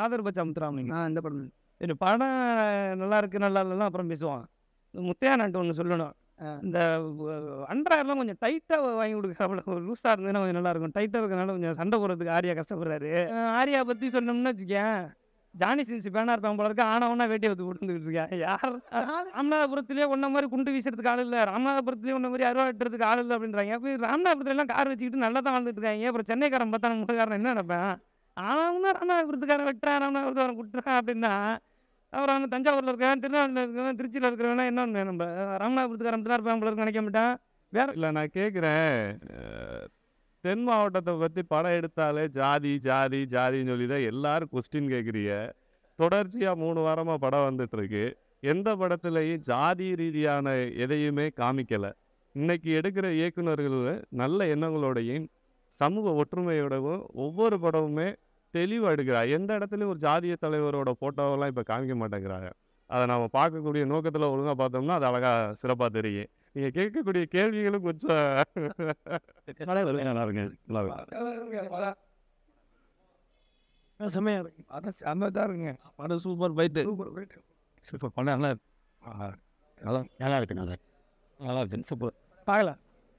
காதர் பச்சா முத்துராமலிங்க ஆ இந்த படம் இது படம் நல்லா இருக்கு நல்லா இல்லைன்னா அப்புறம் பேசுவான் இந்த முத்தையா நாட்டு ஒன்று சொல்லணும் ஆ. இந்த அண்டராயெல்லாம் கொஞ்சம் டைட்டாக வாங்கி கொடுக்குறாப்புல லூஸாக இருந்ததுன்னா கொஞ்சம் நல்லா இருக்கும் டைட்டாக இருக்கனால கொஞ்சம் சண்டை போடுறதுக்கு ஆரியா கஷ்டப்படுறாரு அஹ் ஆரியா பற்றி சொன்னோம்னா வச்சுக்கேன் ஜானி சின்ஸ் பேனா இருப்பான் போல இருக்கு ஆனவனா வேட்டியை வந்து கொடுத்துக்கிட்டு இருக்கேன் யார் ராமநாதபுரத்துலேயே ஒன்ன மாதிரி குண்டு வீசுறதுக்கு ஆள் இல்லை ராமநாதபுரத்துலேயே ஒன்ன மாதிரி அருவா வெட்டுறதுக்கு ஆள் இல்லை அப்படின்றாங்க அப்போ ராமநாதபுரத்துல எல்லாம் கார் வச்சுக்கிட்டு நல்லா தான் வாழ்ந்துட்டு இருக்காங்க அப்புறம் சென்னைக்காரன் பார்த்தா நம்ம காரன் என்ன நினைப்பேன் அவன் தான் ராமநாதபுரத்துக்காரன் வெட்டுறான் ராமநாதபுரத்துக்காரன் குட்டுறான் அப்படின்னா அப்புறம் வந்து தஞ்சாவூரில் இருக்கவன் திருநெல்வேலியில் இருக்கவன் திருச்சியில் இருக்கிறவனா என்ன ஒன்று நம்ம ராமநாதபுரத்துக்காரன் தான் இருப்பான் போல இருக்குன்னு நினைக்க மாட்டான் வேற இல்லை நான் கேட்குறேன் தென் மாவட்டத்தை பற்றி படம் எடுத்தாலே ஜாதி ஜாதி ஜாதின்னு சொல்லி தான் எல்லாரும் கொஸ்டின் கேட்குறீங்க தொடர்ச்சியாக மூணு வாரமாக படம் வந்துட்டு இருக்கு எந்த படத்துலையும் ஜாதி ரீதியான எதையுமே காமிக்கலை இன்னைக்கு எடுக்கிற இயக்குனர்கள் நல்ல எண்ணங்களோடையும் சமூக ஒற்றுமையோடவும் ஒவ்வொரு படமுமே தெளிவாக எடுக்கிறா எந்த இடத்துலையும் ஒரு ஜாதிய தலைவரோட ஃபோட்டோவெல்லாம் இப்போ காமிக்க மாட்டேங்கிறாங்க அதை நம்ம பார்க்கக்கூடிய நோக்கத்தில் ஒழுங்காக பார்த்தோம்னா அது அழகாக சிறப்பாக தெரியும் நீங்கள் கேட்கக்கூடிய கேள்விகளும் கொஞ்சம் நல்லா இருக்கு நல்லா இருக்கு நல்லா இருக்கு செம்மையா இருக்கு படம் செம்ம தான் இருக்குங்க படம் சூப்பர் ஃபைட்டு சூப்பர் போயிட்டு சூப்பர் படம் நல்லா இருக்கு ஆ, நல்லா நல்லா இருக்கு நல்லா இருக்கு நல்லா இருக்கு சூப்பர் பார்க்கலாம்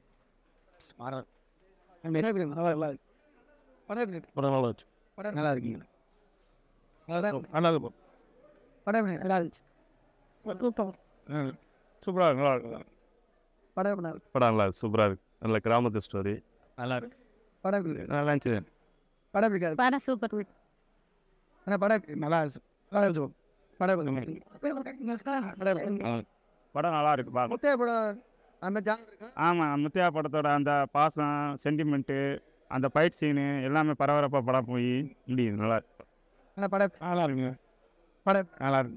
என்ன இருக்கு? நல்லா நல்லா இருக்கு படம் எப்படி இருக்கு? படம் நல்லா இருக்கு படம் நல்லா இருக்குங்க நல்லா இருக்கு படம் நல்லா இருந்துச்சு சூப்பராக இருக்கு நல்லா இருக்கு படம் எப்படி இருக்கு? படம் நல்லா சூப்பராக இருக்கு நல்ல கிராமத்து ஸ்டோரி நல்லா இருக்கு படம் எப்படி இருக்கு? நல்லா இருந்துச்சு படம் எப்படி இருக்கு? படம் சூப்பர் ஆனா படம் எப்படி இருக்கு? நல்லா இருந்துச்சு நல்லா இருந்துச்சு படம் எப்படி இருக்கு? படம் எப்படி இருக்கு? படம் நல்லா இருக்கு பா முத்தையா படம் அந்த ஜான் இருக்கா ஆமாம் முத்தியா படத்தோட அந்த பாசம் சென்டிமெண்ட்டு அந்த ஃபைட் சீனு எல்லாமே பரபரப்பாக படம் போய் முடியுது நல்லா இருக்கு ஆனா படம் நல்லா இருக்குங்க படம் நல்லா இருக்கு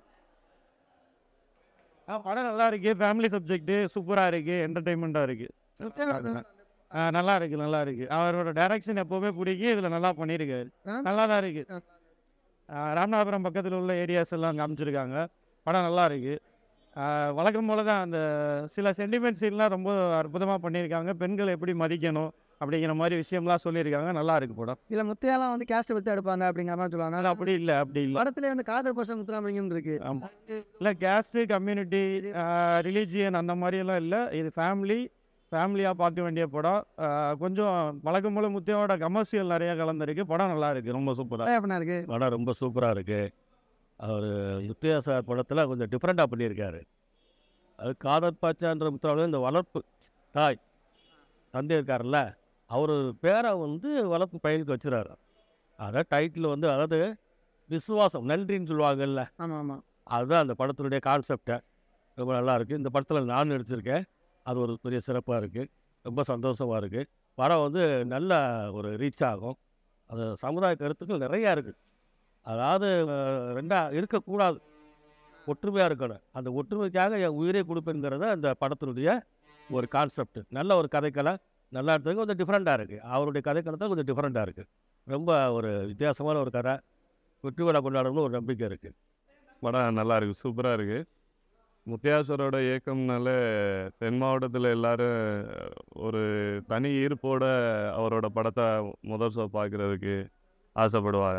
ஆ படம் நல்லா இருக்கு ஃபேமிலி சப்ஜெக்ட்டு சூப்பராக இருக்கு என்டர்டைன்மெண்ட்டாக இருக்கு முத்தையா படம் ஆ, நல்லா இருக்கு நல்லா இருக்கு அவரோட டைரக்ஷன் எப்பவுமே பிடிக்கும் இதில் நல்லா பண்ணியிருக்காரு ஆ? நல்லா தான் இருக்கு ஆ. ஆ, ராமநாதபுரம் பக்கத்தில் உள்ள ஏரியாஸ் எல்லாம் காமிச்சிருக்காங்க படம் நல்லா இருக்கு ஆ, வழக்கம் போல தான் அந்த சில சென்டிமெண்ட் சீன்லாம் ரொம்ப அற்புதமாக பண்ணியிருக்காங்க பெண்கள் எப்படி மதிக்கணும் அப்படிங்கிற மாதிரி விஷயம்லாம் சொல்லியிருக்காங்க நல்லா இருக்கு படம் இல்ல முத்தையாலாம் வந்து கேஸ்ட் வச்சு எடுப்பாங்க அப்படிங்கிற மாதிரி சொல்லுவாங்க அது அப்படி இல்லை அப்படி இல்லை படத்துல வந்து காதல் பர்சன் முத்துராமலிங்கம் இருக்கு ஆமாம் இல்லை கேஸ்ட்டு கம்யூனிட்டி ரிலீஜியன் அந்த மாதிரியெல்லாம் இல்லை இது ஃபேமிலி ஃபேமிலியாக பார்க்க வேண்டிய படம் ஆ, கொஞ்சம் வழக்கம் போல முத்தியோட கமர்ஷியல் நிறைய கலந்துருக்கு படம் நல்லா இருக்கு ரொம்ப சூப்பராக படம் எப்படி இருக்கு படம் ரொம்ப சூப்பராக இருக்கு அவர் முத்தையா சார் படத்தில் கொஞ்சம் டிஃப்ரெண்ட்டாக பண்ணியிருக்காரு அது காதல் பாச்சான்ற முத்திராவில் இந்த வளர்ப்பு தாய் தந்தை இருக்கார்ல அவர் பேரை வந்து வளர்ப்பு பையனுக்கு வச்சுறாரு அதான் டைட்டில் வந்து அதாவது விசுவாசம் நன்றின்னு சொல்லுவாங்கல்ல ஆமா ஆமா அதுதான் அந்த படத்தினுடைய கான்செப்டை ரொம்ப நல்லா இருக்குது இந்த படத்தில் நான் நடிச்சிருக்கேன் அது ஒரு பெரிய சிறப்பாக இருக்குது ரொம்ப சந்தோஷமாக இருக்குது படம் வந்து நல்ல ஒரு ரீச் ஆகும் அது சமுதாய கருத்துக்கள் நிறையா இருக்குது அதாவது அஹ், ரெண்டா இருக்கக்கூடாது ஒற்றுமையாக இருக்கணும் அந்த ஒற்றுமைக்காக என் உயிரை கொடுப்பேங்கிறத அந்த படத்தினுடைய ஒரு கான்செப்ட் நல்ல ஒரு கதைக்களை நல்லா எடுத்தது கொஞ்சம் டிஃப்ரெண்ட்டாக இருக்குது அவருடைய கதைக்களத்தில் கொஞ்சம் டிஃப்ரெண்ட்டாக இருக்குது ரொம்ப ஒரு வித்தியாசமான ஒரு கதை வெற்றி விழா கொண்டாடணும்னு ஒரு நம்பிக்கை இருக்குது படம் நல்லா இருக்கு சூப்பராக இருக்கு முத்தியாசரோட இயக்கம்னால தென் மாவட்டத்தில் எல்லாரும் ஒரு தனி ஈர்ப்போட அவரோட படத்தை முதல் ஷோ பார்க்குறதுக்கு ஆசைப்படுவாங்க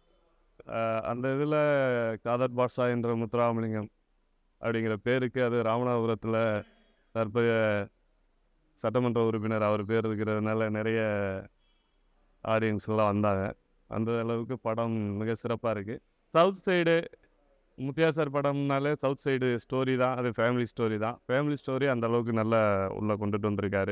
அஹ் அந்த இதில் காதர் பாட்ஷா என்ற முத்துராமலிங்கம் அப்படிங்கிற பேருக்கு அது ராமநாதபுரத்தில் தற்போதைய சட்டமன்ற உறுப்பினர் அவர் பேர் இருக்கிறதுனால நிறைய ஆடியன்ஸ்லாம் வந்தாங்க அந்த அளவுக்கு படம் மிக சிறப்பாக இருக்குது சவுத் சைடு முத்தியாசர் படம்னாலே சவுத் சைடு ஸ்டோரி தான் அது ஃபேமிலி ஸ்டோரி தான் ஃபேமிலி ஸ்டோரி அந்த அளவுக்கு நல்லா உள்ளே கொண்டுட்டு வந்திருக்காரு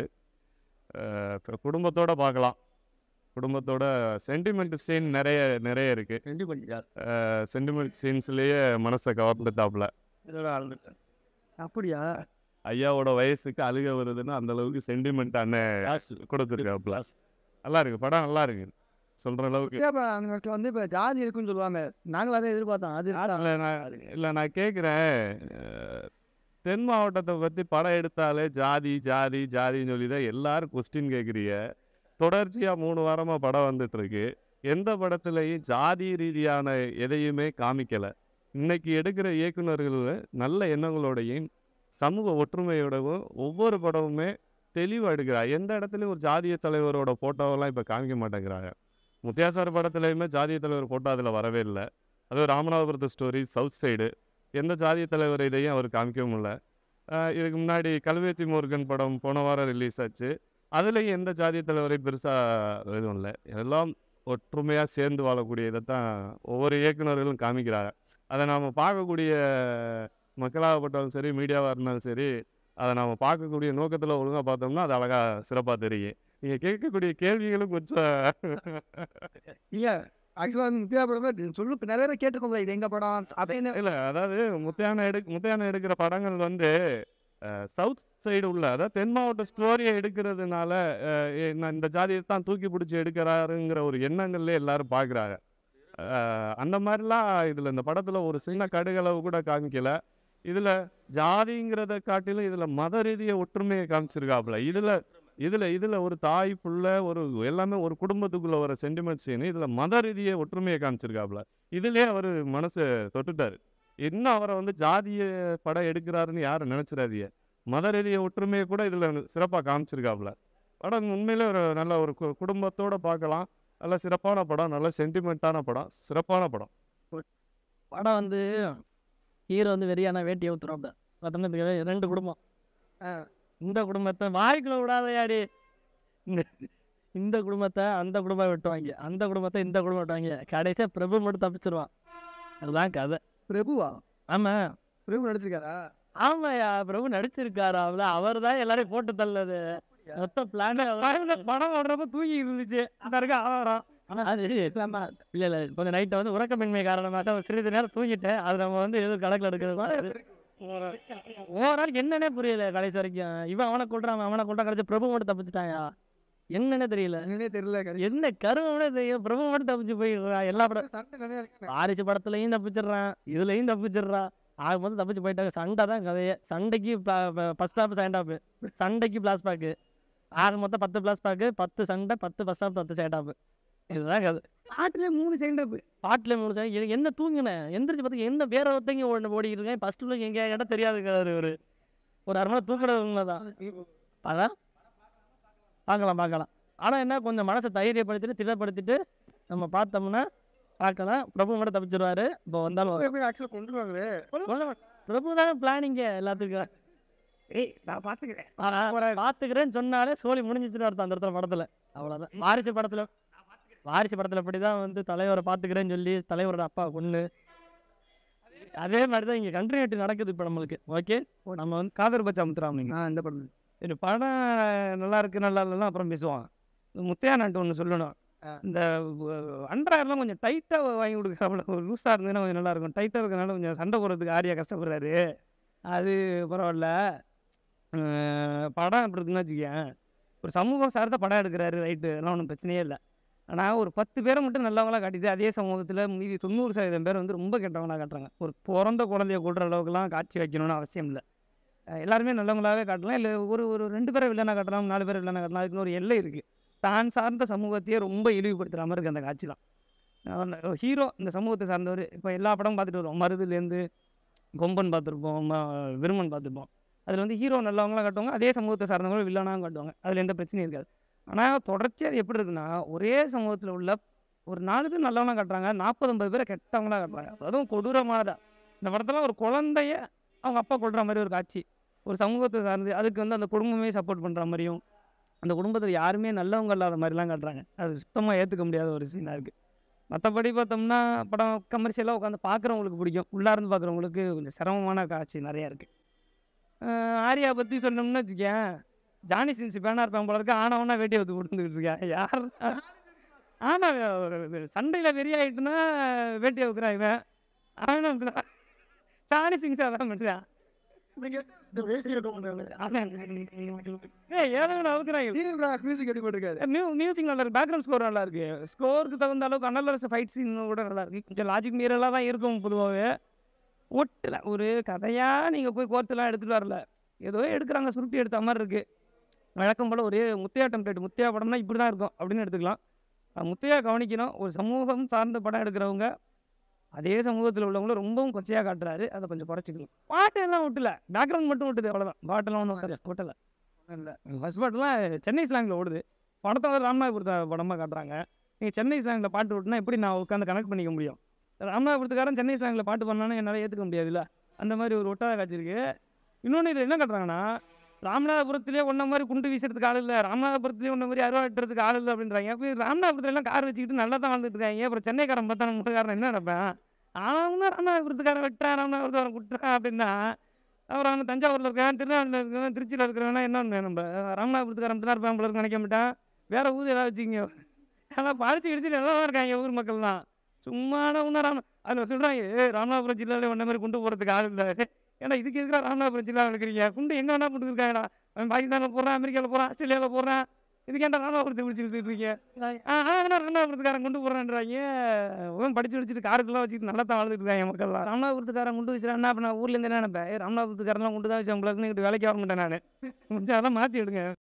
அஹ் இப்ப குடும்பத்தோட பார்க்கலாம் குடும்பத்தோட சென்டிமெண்ட் சீன் நிறைய நிறைய இருக்குது சென்டிமெண்ட் சீன்ஸ்லேயே மனசை கவர்ந்துட்டாப்புல இதோட ஆரம்பித்தேன் அப்படியா ஐயாவோட வயசுக்கு அழுக வருதுன்னா அந்த அளவுக்கு சென்டிமெண்ட் அண்ணன் கொடுத்துருக்காப்புல நல்லா இருக்கு படம் நல்லா இருக்கு சொல்கிற அளவுக்கு முத்தையா படம் அந்த இடத்துல வந்து இப்ப ஜாதி இருக்குன்னு சொல்லுவாங்க நாங்களும் அதை எதிர்பார்த்தோம் அது இருக்கா? இல்லை நான் இல்லை நான் கேட்குறேன் தென் மாவட்டத்தை பற்றி படம் எடுத்தாலே ஜாதி ஜாதி ஜாதின்னு சொல்லி தான் எல்லாரும் கொஸ்டின் கேட்குறீங்க தொடர்ச்சியாக மூணு வாரமாக படம் வந்துட்டு இருக்கு எந்த படத்துலையும் ஜாதி ரீதியான எதையுமே காமிக்கலை இன்னைக்கு எடுக்கிற இயக்குனர்கள் நல்ல எண்ணங்களோடையும் சமூக ஒற்றுமையோடவும் ஒவ்வொரு படமுமே தெளிவாக எடுக்கிறா எந்த இடத்துலையும் ஒரு ஜாதிய தலைவரோட ஃபோட்டோவெல்லாம் இப்போ காமிக்க மாட்டேங்கிறாங்க முத்தியா சார் படத்துலையுமே ஜாதிய தலைவர் போட்டோ அதில் வரவே இல்லை அதுவும் ராமநாதபுரத்து ஸ்டோரி சவுத் சைடு எந்த ஜாதிய தலைவர் இதையும் அவர் காமிக்கவும் இல்லை ஆஹ் இதுக்கு முன்னாடி கல்வேத்தி முருகன் படம் போன வாரம் ரிலீஸ் ஆச்சு அதுலேயும் எந்த ஜாதிய தலைவரையும் பெருசாக எதுவும் இல்லை எல்லாம் ஒற்றுமையாக சேர்ந்து வாழக்கூடிய இதை தான் ஒவ்வொரு இயக்குனர்களும் காமிக்கிறாங்க அதை நாம் பார்க்கக்கூடிய மக்களாகப்பட்டாலும் சரி மீடியாவாக இருந்தாலும் சரி அதை நாம் பார்க்கக்கூடிய நோக்கத்தில் ஒழுங்காக பார்த்தோம்னா அது அழகாக சிறப்பாக தெரியும் நீங்கள் கேட்கக்கூடிய கேள்விகளும் கொஞ்சம் இல்ல ஆக்சுவலாக வந்து முத்தியா படம் சொல்லு இப்ப நிறைய பேர் கேட்டுக்கோங்க இது எங்க படம் அப்படின்னு இல்லை அதாவது முத்தையான எடு முத்தையான எடுக்கிற படங்கள் வந்து சவுத் சைடு உள்ள அதாவது தென் மாவட்ட ஸ்டோரியை எடுக்கிறதுனால அஹ், ஏ, நான் இந்த ஜாதியை தான் தூக்கி பிடிச்சி எடுக்கிறாருங்கிற ஒரு எண்ணங்கள்ல எல்லாரும் பார்க்குறாங்க அந்த மாதிரிலாம் இதில் இந்த படத்தில் ஒரு சின்ன கடுகளவு கூட காமிக்கல இதில் ஜாதிங்கிறத காட்டிலும் இதில் மத ரீதிய ஒற்றுமையை காமிச்சிருக்காப்புல இதில் இதில் இதில் ஒரு தாய் புள்ள ஒரு எல்லாமே ஒரு குடும்பத்துக்குள்ள வர சென்டிமெண்ட் சீன் இதில் மத ரீதிய ஒற்றுமையை காமிச்சிருக்காப்புல இதுலயே அவர் மனசை தொட்டுட்டாரு இன்னும் அவரை வந்து ஜாதிய படம் எடுக்கிறாருன்னு யாரும் நினைச்சிடாதீங்க மத ரீதிய ஒற்றுமையை கூட இதில் சிறப்பாக காமிச்சிருக்காப்புல படம் உண்மையிலே ஒரு நல்ல ஒரு கு- குடும்பத்தோட பார்க்கலாம் நல்ல சிறப்பான படம் நல்ல சென்டிமெண்ட்டான படம் சிறப்பான படம் படம் வந்து ஹீரோ வந்து வெறியான வேட்டியை ஊத்துறாப்ல பார்த்தோம்னா தெரியாது, ரெண்டு குடும்பம் ஆ, இந்த குடும்பத்தை வாய்க்குள்ள விடாதையாடி இந்த இந்த குடும்பத்தை அந்த குடும்பம் வெட்டுவாங்க அந்த குடும்பத்தை இந்த குடும்பம் வெட்டுவாங்க கடைசியாக பிரபு மட்டும் தப்பிச்சிருவான் அதுதான் கதை பிரபுவா ஆமாம் பிரபு நடிச்சிருக்காரா ஆமாய்யா பிரபு நடிச்சிருக்காரு அவள அவர் தான் எல்லாரையும் போட்டு தள்ளது மொத்த பிளான் படம் ஓடுறப்ப தூங்கி இருந்துச்சு அந்த இருக்க ஆவாரம் அது இல்ல இல்ல கொஞ்சம் நைட்டை வந்து உறக்கமின்மை காரணமாக ஒரு சிறிது நேரம் தூங்கிட்டேன் அது நம்ம வந்து எதுவும் கணக்கில் எடுக்கிறது ஓவரால் என்னன்னே புரியல கடைசி வரைக்கும் இவன் அவனை கொள்றான் அவனை கொள்றான் கடைசி பிரபு மட்டும் தப்பிச்சிட்டாயா என்னன்னே தெரியல என்னன்னே தெரியல கடைசி. என்ன கருவனே தெரியும் பிரபு மட்டும் தப்பிச்சு போய் எல்லா படம் சண்டை நிறைய இருக்கு. வாரிசு படத்துலையும் தப்பிச்சிடுறான் இதுலயும் தப்பிச்சிடுறான் ஆக மொத்தம் தப்பிச்சு போயிட்டாங்க சண்டை தான் கதையே சண்டைக்கு ஃபர்ஸ்ட் ஸ்டாப் செகண்ட் ஸ்டாப் சண்டைக்கு பிளாஸ் பேக்கு ஆக மொத்தம் பத்து பிளாஸ் பேக்கு பத்து சண்டை பத்து ஃபர்ஸ்ட் ஸ்டாப் பத்து செகண்ட் ஸ்டாப் இதுதான் கதை பாட்டுல மூணு செகண்ட் அப் பாட்டில் முடிச்சேன் எனக்கு என்ன தூங்கினேன் எந்திரிச்சு பார்த்து என்ன வேற ஒருத்தங்க ஓடி ஓடிக்கிட்டு இருக்கேன் ஃபர்ஸ்ட்ல எங்க இடம் தெரியாதுங்கிறாரு இவரு ஒரு அரை மணி நேரம் தூக்கினது உண்மைதான் அதான் பார்க்கலாம் பார்க்கலாம் ஆனால் என்ன கொஞ்சம் மனசை தைரியப்படுத்திட்டு திடப்படுத்திட்டு நம்ம பார்த்தோம்னா பார்க்கலாம் பிரபு மட்டும் தப்பிச்சிருவாரு இப்போ வந்தாலும் வரும். எப்படி actually கொண்டுருவாங்களே கொல்ல- பிரபு தானே பிளானிங்க எல்லாத்துக்கும் ஏய் நான் பாத்துக்கிறேன் ஆனா பார்த்துக்கிறேன்னு சொன்னாலே சோழி முடிஞ்சிச்சுன்னு அர்த்தம் அந்த இடத்துல படத்துல அவ்வளோதான் வாரிசு படத்துல வாரிசு படத்துல அப்படிதான் வந்து தலைவரை பார்த்துக்கிறேன்னு சொல்லி தலைவரோட அப்பா கொண்டு அதே மாதிரி தான் இங்கே கண்டினியூட்டி நடக்குது இப்போ நம்மளுக்கு ஓகே நம்ம வந்து காதர் பச்சா முத்துராமலிங்க ஆ இந்த படம் இது படம் நல்லா இருக்கு நல்லா இல்லைன்னா அப்புறம் பேசுவான் முத்தையா நாட்டு ஒன்று சொல்லணும் ஆ. இந்த அண்டராயர்லாம் கொஞ்சம் டைட்டாக வாங்கி கொடுக்குறாப்புல லூஸாக இருந்ததுன்னா கொஞ்சம் நல்லா இருக்கும் டைட்டாக இருக்கனால கொஞ்சம் சண்டை போடுறதுக்கு ஆரியா கஷ்டப்படுறாரு அது பரவாயில்ல அஹ் படம் எப்படி இருக்குன்னு வச்சுக்கேன் ஒரு சமூகம் சார்ந்த படம் எடுக்கிறாரு ரைட்டு அதெல்லாம் ஒன்றும் பிரச்சனையே இல்லை ஆனால் ஒரு பத்து பேரை மட்டும் நல்லவங்களா காட்டிட்டு அதே சமூகத்தில் மீதி தொண்ணூறு சதவீதம் பேர் வந்து ரொம்ப கெட்டவங்களா காட்டுறாங்க ஒரு பிறந்த குழந்தைய கொள்கிற அளவுக்குலாம் காட்சி வைக்கணும்னு அவசியம் இல்லை அஹ் எல்லாருமே நல்லவங்களாவே காட்டலாம் இல்லை ஒரு ஒரு ரெண்டு பேரை வில்லனா காட்டலாம் நாலு பேரை வில்லனா காட்டலாம் அதுக்குன்னு ஒரு எல்லை இருக்குது தான் சார்ந்த சமூகத்தையே ரொம்ப இழிவுபடுத்துகிற மாதிரி இருக்குது அந்த காட்சிலாம் ஹீரோ இந்த சமூகத்தை சார்ந்தவர் இப்போ எல்லா படமும் பார்த்துட்டு வருவோம் மருதுலேருந்து கொம்பன் பார்த்துருப்போம் ம- விருமன் பார்த்துருப்போம் அதில் வந்து ஹீரோ நல்லவங்களாம் காட்டுவாங்க அதே சமூகத்தை சார்ந்தவங்க வில்லனாகவும் காட்டுவாங்க அதில் எந்த பிரச்சனையும் இருக்காது ஆனால் தொடர்ச்சியாக அது எப்படி இருக்குன்னா ஒரே சமூகத்தில் உள்ள ஒரு நாலு பேர் நல்லவங்களா காட்டுறாங்க நாற்பது ஐம்பது பேரை கெட்டவங்களா காட்டுறாங்க அதுவும் கொடூரமாக இந்த படத்தில் ஒரு குழந்தைய அவங்க அப்பா கொள்கிற மாதிரி ஒரு காட்சி ஒரு சமூகத்தை சார்ந்து அதுக்கு வந்து அந்த குடும்பமே சப்போர்ட் பண்ணுற மாதிரியும் அந்த குடும்பத்தில் யாருமே நல்லவங்க இல்லாத மாதிரிலாம் காட்டுறாங்க அது சுத்தமாக ஏற்றுக்க முடியாத ஒரு சீனாக இருக்குது மற்றபடி பார்த்தோம்னா படம் கமர்ஷியலாக உட்காந்து பார்க்குறவங்களுக்கு பிடிக்கும் உள்ளார்ந்து பார்க்குறவங்களுக்கு கொஞ்சம் சிரமமான காட்சி நிறையா இருக்குது ஆரியா பற்றி சொன்னோம்னா வச்சுக்கேன் ஜானி சின்ஸ் பேனா இருப்பான் போல இருக்கு ஆனவனா வேட்டியை வந்து கொடுத்துக்கிட்டு இருக்கேன் யார் ஆனால் சண்டையில் வெறியாயிட்டுனா வேட்டியை வைக்கிறான் இவன் ஆனால் ஜானி சிங்ஸ் அதான் பண்ணுறான் ஏய் ஏதோ ஒன்று அவுக்குறாங்க மியூசிக் எப்படி போட்டிருக்காரு மியூ மியூசிக் நல்லா இருக்கு பேக்ரவுண்ட் ஸ்கோர் நல்லா இருக்கு ஸ்கோருக்கு தகுந்த அளவுக்கு அனலரசு ஃபைட் சீன் கூட நல்லா இருக்கு கொஞ்சம் லாஜிக் மீறலாக தான் இருக்கும் பொதுவாகவே ஒட்டல ஒரு கதையாக நீங்கள் போய் கோர்த்துலாம் எடுத்துகிட்டு வரல ஏதோ எடுக்கிறாங்க சுருட்டி எடுத்த மாதிரி இருக்கு வழக்கம் போல் ஒரே முத்தையா டெம்ப்ளேட் முத்தையா படம்னா இப்படி தான் இருக்கும் அப்படின்னு எடுத்துக்கலாம் அது முத்தையா கவனிக்கணும் ஒரு சமூகம் சார்ந்த படம் எடுக்கிறவங்க அதே சமூகத்தில் உள்ளவங்களும் ரொம்பவும் கொச்சையாக காட்டுறாரு அதை கொஞ்சம் குறைச்சிக்கணும் பாட்டு எல்லாம் விட்டல பேக்ரவுண்ட் மட்டும் விட்டுது அவ்வளோதான் பாட்டெல்லாம் ஒன்றும் விட்டல இல்லை ஃபர்ஸ்ட் பாட்டெல்லாம் சென்னை ஸ்லாங்கில் ஓடுது படத்தை வந்து ராமநாதபுரத்தை படமாக காட்டுறாங்க நீங்கள் சென்னை ஸ்லாங்கில் பாட்டு விட்டுனா எப்படி நான் உட்காந்து கனெக்ட் பண்ணிக்க முடியும் ராமநாதபுரத்துக்காரன் சென்னை ஸ்லாங்கில் பாட்டு பண்ணாலும் என்னால் ஏற்றுக்க முடியாதுல்ல அந்த மாதிரி ஒரு ஒட்டாத காட்சி இருக்குது இன்னொன்று இதில் என்ன கட்டுறாங்கன்னா ராமநாதபுரத்திலே ஒன்றை மாதிரி குண்டு வீசுறதுக்கு ஆள் இல்லை ராமநாதபுரத்துலேயே ஒன்றை மாதிரி அருவா வெட்டுறதுக்கு ஆள் இல்லை அப்படின்றாங்க அப்போ ராமநாதபுரத்துலலாம் கார் வச்சுக்கிட்டு நல்லா தான் வாழ்ந்துட்டு இருக்காங்க அப்புறம் சென்னைக்காரன் பார்த்தா நம்ம ஊருக்காரன் என்ன நினைப்பேன் அவன் தான் ராமநாதபுரத்துக்காரன் வெட்டான் ராமநாதபுரத்துக்காரன் குட்டுறான் அப்படின்னா அப்புறம் அவன் தஞ்சாவூரில் இருக்கான் திருநெல்வேலியில் இருக்கான் திருச்சியில் இருக்கிறவனா என்ன ஒன்று நம்ம ராமநாதபுரத்துக்காரன் தான் இருப்பான் போல இருக்கு நினைக்க மாட்டான் வேறு ஊர் ஏதாவது வச்சுக்கிங்க ஆனால் படிச்சு கிடிச்சு நல்லா தான் இருக்காங்க ஊர் மக்கள்லாம் சும்மான ஒன்றும் ராம அதில் சொல்கிறாங்க ஏ ராமநாதபுரம் ஜில்லாவில் ஒன்றை மாதிரி குண்டு போகிறதுக்கு ஆள் இல்லை ஏன்னா இதுக்கு எதுக்காக ராமநாதபுரம் ஜில்லாவில் இருக்கிறீங்க குண்டு எங்கே வேணா போட்டு இருக்காங்கடா அவன் பாகிஸ்தானில் போடுறான் அமெரிக்காவில் போகிறான் ஆஸ்திரேலியாவில் போடுறான் இதுக்கு ஏன்டா ராமநாதபுரத்தை பிடிச்சி எடுத்துட்டு இருக்கீங்க ஆ ஆ என்ன ராமநாதபுரத்துக்காரன் கொண்டு போகிறான்றாங்க அவன் படிச்சு வச்சுட்டு காருக்கெல்லாம் வச்சுட்டு நல்லா தான் வாழ்ந்துட்டு இருக்காங்க மக்கள்லாம் ராமநாதபுரத்துக்காரன் குண்டு வச்சுறான்னா அப்போ நான் ஊர்லேருந்து என்ன நினைப்பேன் ஏய், ராமநாதபுரத்துக்காரன்லாம் குண்டு தான் வச்சு உங்களுக்கு வேலைக்கு வர மாட்டேன் நான் கொஞ்சம் அதெல்லாம் மாற்றி விடுங்க